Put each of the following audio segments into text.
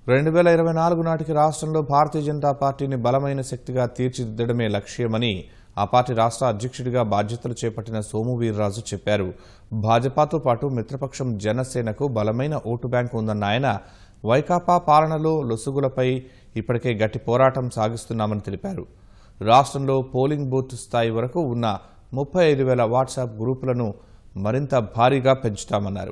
రెండు వేల ఇరవై నాలుగు నాటికి రాష్ట్రంలో భారతీయ జనతా పార్టీని బలమైన శక్తిగా తీర్చిదిద్దడమే లక్ష్యమని ఆ పార్టీ రాష్ట్ర అధ్యక్షుడిగా బాధ్యతలు చేపట్టిన సోము వీర్రాజు చెప్పారు భాజపాతో పాటు మిత్రపక్షం జనసేనకు బలమైన ఓటు బ్యాంకు ఉందన్న ఆయన వైకాపా పాలనలో లొసుగులపై ఇప్పటికే గట్టి పోరాటం సాగిస్తున్నామని తెలిపారు రాష్ట్రంలో పోలింగ్ బూత్ స్థాయి వరకు ఉన్న ముప్పై ఐదు వేల వాట్సాప్ గ్రూపులను మరింత భారీగా పెంచుతామన్నారు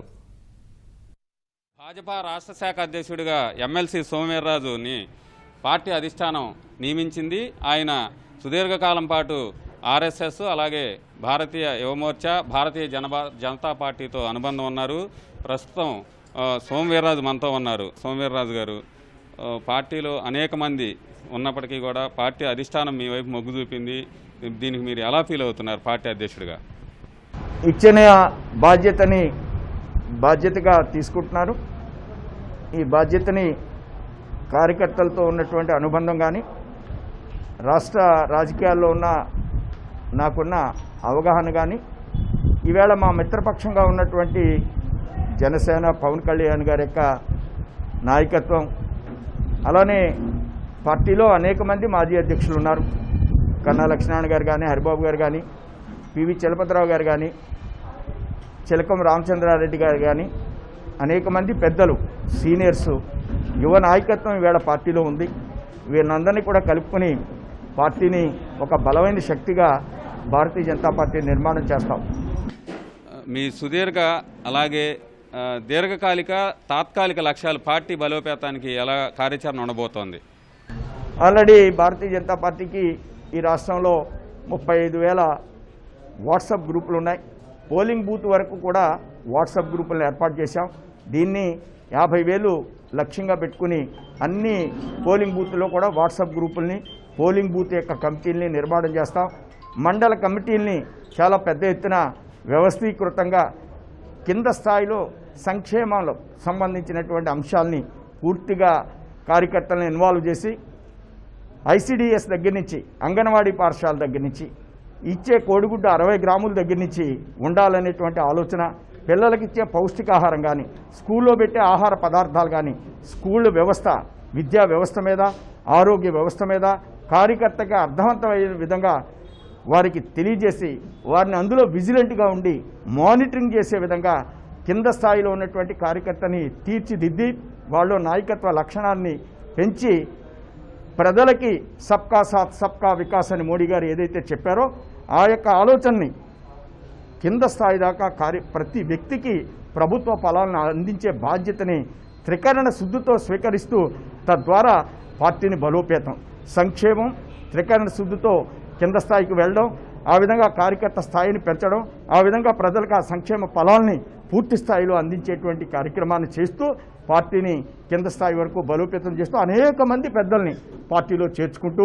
భాజపా రాష్ట్ర శాఖ అధ్యక్షుడిగా ఎమ్మెల్సీ సోమవీర్రాజుని పార్టీ అధిష్టానం నియమించింది ఆయన సుదీర్ఘకాలం పాటు ఆర్ఎస్ఎస్ అలాగే భారతీయ యువమోర్చా భారతీయ జనబా జనతా పార్టీతో అనుబంధం ఉన్నారు ప్రస్తుతం ఆ, సోమవీర్రాజు మనతో ఉన్నారు సోమవీర్రాజు గారు ఆ, పార్టీలో అనేక మంది ఉన్నప్పటికీ కూడా పార్టీ అధిష్టానం మీ వైపు మొగ్గు చూపింది దీనికి మీరు ఎలా ఫీల్ అవుతున్నారు పార్టీ అధ్యక్షుడిగా ఇచ్చిన బాధ్యతని బాధ్యతగా తీసుకుంటున్నారు ఈ బాధ్యతని కార్యకర్తలతో ఉన్నటువంటి అనుబంధం కానీ రాష్ట్ర రాజకీయాల్లో ఉన్న నాకున్న అవగాహన కానీ ఈవేళ మా మిత్రపక్షంగా ఉన్నటువంటి జనసేన పవన్ కళ్యాణ్ గారి యొక్క నాయకత్వం అలానే పార్టీలో అనేక మంది మాజీ అధ్యక్షులు ఉన్నారు కన్నా లక్ష్మీనారాయణ గారు కానీ హరిబాబు గారు కానీ పివి చలపతిరావు గారు కానీ చిలకం రామచంద్రారెడ్డి గారు కానీ అనేక మంది పెద్దలు సీనియర్స్ యువ నాయకత్వం ఈవేళ పార్టీలో ఉంది వీళ్ళందరినీ కూడా కలుపుకొని పార్టీని ఒక బలమైన శక్తిగా భారతీయ జనతా పార్టీ నిర్మాణం చేస్తాం మీ సుదీర్ఘ అలాగే ఆ, దీర్ఘకాలిక తాత్కాలిక లక్ష్యాలు పార్టీ బలోపేతానికి ఎలా కార్యాచరణ ఉండబోతోంది ఆల్రెడీ భారతీయ జనతా పార్టీకి ఈ రాష్ట్రంలో ముప్పై ఐదు వేల వాట్సాప్ గ్రూపులు ఉన్నాయి పోలింగ్ బూత్ వరకు కూడా వాట్సాప్ గ్రూపులను ఏర్పాటు చేశాం దీన్ని యాభై వేలు లక్ష్యంగా పెట్టుకుని అన్ని పోలింగ్ బూత్లో కూడా వాట్సాప్ గ్రూపుల్ని పోలింగ్ బూత్ యొక్క కమిటీల్ని నిర్మాణం చేస్తాం మండల కమిటీల్ని చాలా పెద్ద ఎత్తున వ్యవస్థీకృతంగా కింద స్థాయిలో సంక్షేమంలో సంబంధించినటువంటి అంశాలని పూర్తిగా కార్యకర్తలను ఇన్వాల్వ్ చేసి ఐసిడిఎస్ దగ్గర నుంచి అంగన్వాడీ పాఠశాల దగ్గర నుంచి ఇచ్చే కోడిగుడ్డ అరవై గ్రాముల దగ్గర నుంచి ఉండాలనేటువంటి ఆలోచన పిల్లలకి ఇచ్చే పౌష్టికాహారం కానీ స్కూల్లో పెట్టే ఆహార పదార్థాలు కానీ స్కూల్ వ్యవస్థ విద్యా వ్యవస్థ మీద ఆరోగ్య వ్యవస్థ మీద కార్యకర్తగా అర్థవంతమైన విధంగా వారికి తెలియజేసి వారిని అందులో విజిలెంట్గా ఉండి మానిటరింగ్ చేసే విధంగా కింద స్థాయిలో ఉన్నటువంటి కార్యకర్తని తీర్చిదిద్ది వాళ్ళు నాయకత్వ లక్షణాన్ని పెంచి ప్రజలకి సబ్కా సాత్ సబ్కా వికాస్ అని మోడీ గారు ఏదైతే చెప్పారో ఆ యొక్క ఆలోచనని కింద స్థాయి దాకా కార్య ప్రతి వ్యక్తికి ప్రభుత్వ ఫలాలను అందించే బాధ్యతని త్రికరణ శుద్ధితో స్వీకరిస్తూ తద్వారా పార్టీని బలోపేతం సంక్షేమం త్రికరణ శుద్ధితో కింద స్థాయికి వెళ్ళడం ఆ విధంగా కార్యకర్త స్థాయిని పెంచడం ఆ విధంగా ప్రజలకు ఆ సంక్షేమ ఫలాల్ని పూర్తి స్థాయిలో అందించేటువంటి కార్యక్రమాన్ని చేస్తూ పార్టీని కింద స్థాయి వరకు బలోపేతం చేస్తూ అనేక మంది పెద్దల్ని పార్టీలో చేర్చుకుంటూ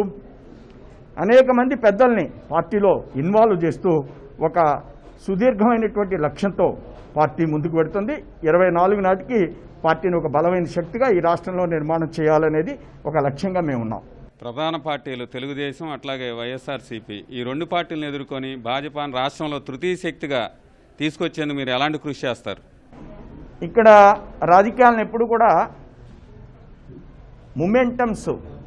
అనేక మంది పెద్దల్ని పార్టీలో ఇన్వాల్వ్ చేస్తూ ఒక సుదీర్ఘమైనటువంటి లక్ష్యంతో పార్టీ ముందుకు పెడుతుంది ఇరవై నాలుగు నాటికి పార్టీని ఒక బలమైన శక్తిగా ఈ రాష్ట్రంలో నిర్మాణం చేయాలనేది ఒక లక్ష్యంగా మేము ఉన్నాం ప్రధాన పార్టీలు తెలుగుదేశం అట్లాగే వైఎస్ఆర్సీపీ ఈ రెండు పార్టీలను ఎదుర్కొని భాజపాను రాష్ట్రంలో తృతీయ శక్తిగా తీసుకొచ్చేందుకు మీరు ఎలాంటి కృషి చేస్తారు ఇక్కడ రాజకీయాలను ఎప్పుడు కూడా momentums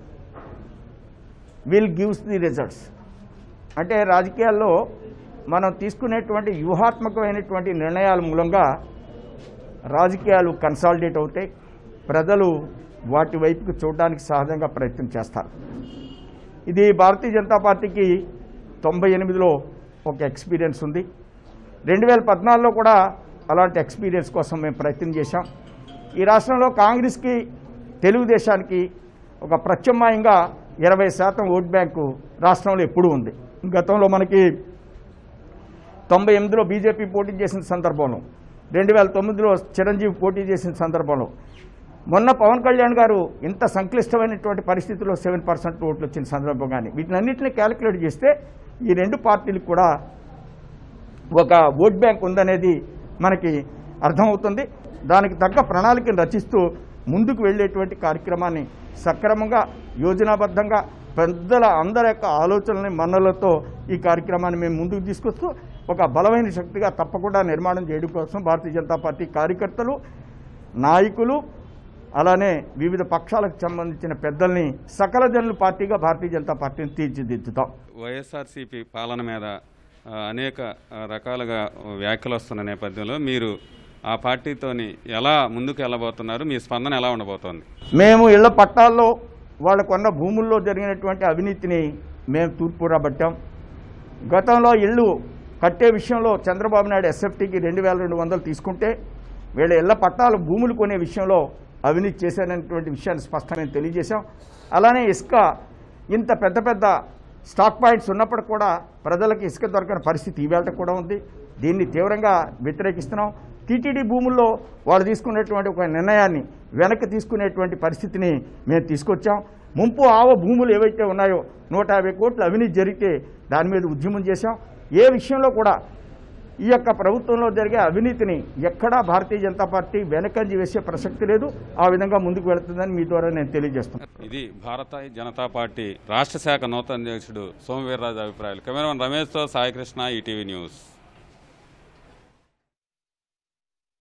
will gives the results అంటే రాజకీయాల్లో మనం తీసుకునేటువంటి వ్యూహాత్మకమైనటువంటి నిర్ణయాల మూలంగా రాజకీయాలు కన్సాలిడేట్ అవుతాయి ప్రజలు వాటి వైపుకు చూడడానికి సహజంగా ప్రయత్నం చేస్తారు ఇది భారతీయ జనతా పార్టీకి తొంభై ఎనిమిదిలో ఒక ఎక్స్పీరియన్స్ ఉంది రెండు వేల పద్నాలుగులో కూడా అలాంటి ఎక్స్పీరియన్స్ కోసం మేము ప్రయత్నం చేశాం ఈ రాష్ట్రంలో కాంగ్రెస్కి తెలుగుదేశానికి ఒక ప్రత్యామ్నాయంగా ఇరవై శాతం ఓట్ బ్యాంకు రాష్ట్రంలో ఎప్పుడూ ఉంది గతంలో మనకి తొంభై ఎనిమిదిలో బీజేపీ పోటీ చేసిన సందర్భంలో రెండు వేల తొమ్మిదిలో చిరంజీవి పోటీ చేసిన సందర్భంలో మొన్న పవన్ కళ్యాణ్ గారు ఇంత సంక్లిష్టమైనటువంటి పరిస్థితుల్లో సెవెన్ పర్సెంట్ ఓట్లు వచ్చిన సందర్భం కానీ వీటినన్నింటినీ క్యాలిక్యులేట్ చేస్తే ఈ రెండు పార్టీలకు కూడా ఒక ఓట్ బ్యాంక్ ఉందనేది మనకి అర్థమవుతుంది దానికి తగ్గ ప్రణాళికను రచిస్తూ ముందుకు వెళ్ళేటువంటి కార్యక్రమాన్ని సక్రమంగా యోజనాబద్ధంగా పెద్దల అందరి యొక్క ఆలోచనల్ని మన్నలతో ఈ కార్యక్రమాన్ని మేము ముందుకు తీసుకొస్తూ ఒక బలమైన శక్తిగా తప్పకుండా నిర్మాణం చేయడం కోసం భారతీయ జనతా పార్టీ కార్యకర్తలు నాయకులు అలానే వివిధ పక్షాలకు సంబంధించిన పెద్దల్ని సకల జనుల పార్టీగా భారతీయ జనతా పార్టీని తీర్చిదిద్దుతాం వైఎస్ఆర్సీపీ పాలన మీద ఆ, అనేక ఆ, రకాలుగా వ్యాఖ్యలు వస్తున్న నేపథ్యంలో మీరు ఆ పార్టీతోని ఎలా ముందుకు వెళ్ళబోతున్నారు మీ స్పందన ఎలా ఉండబోతోంది మేము ఇళ్ల పట్టాల్లో వాళ్ళ కొన్న భూముల్లో జరిగినటువంటి అవినీతిని మేము తూర్పు రాబట్టాం గతంలో ఇళ్ళు కట్టే విషయంలో చంద్రబాబు నాయుడు ఎస్ఎఫ్టీకి రెండు వేల రెండు వందలు తీసుకుంటే వీళ్ళ ఇళ్ల పట్టాలు భూములు కొనే విషయంలో అవినీతి చేశారనేటువంటి విషయాన్ని స్పష్టంగా తెలియజేశాం అలానే ఇసుక ఇంత పెద్ద పెద్ద స్టాక్ పాయింట్స్ ఉన్నప్పటికి కూడా ప్రజలకు ఇసుక దొరకని పరిస్థితి ఈవేళ కూడా ఉంది దీన్ని తీవ్రంగా వ్యతిరేకిస్తున్నాం టీటీడీ భూముల్లో వాళ్ళు తీసుకునేటువంటి ఒక నిర్ణయాన్ని వెనక్కి తీసుకునేటువంటి పరిస్థితిని మేము తీసుకొచ్చాం ముంపు ఆవ భూములు ఏవైతే ఉన్నాయో నూట యాభై కోట్లు అవినీతి జరిగితే దాని మీద ఉద్యమం చేశాం ఏ విషయంలో కూడా ఈ యొక్క ప్రభుత్వంలో జరిగే అవినీతిని ఎక్కడా భారతీయ జనతా పార్టీ వెనకంజి వేసే ప్రసక్తి లేదు ఆ విధంగా ముందుకు వెళుతుందని మీ ద్వారా నేను తెలియజేస్తున్నాను ఇది భారత జనతా పార్టీ రాష్ట్ర శాఖ నూతన అధ్యక్షుడు సోమవీర్రాజు అభిప్రాయాలు కెమెరామన్ రమేష్తో సాయికృష్ణ ఈటీవీ న్యూస్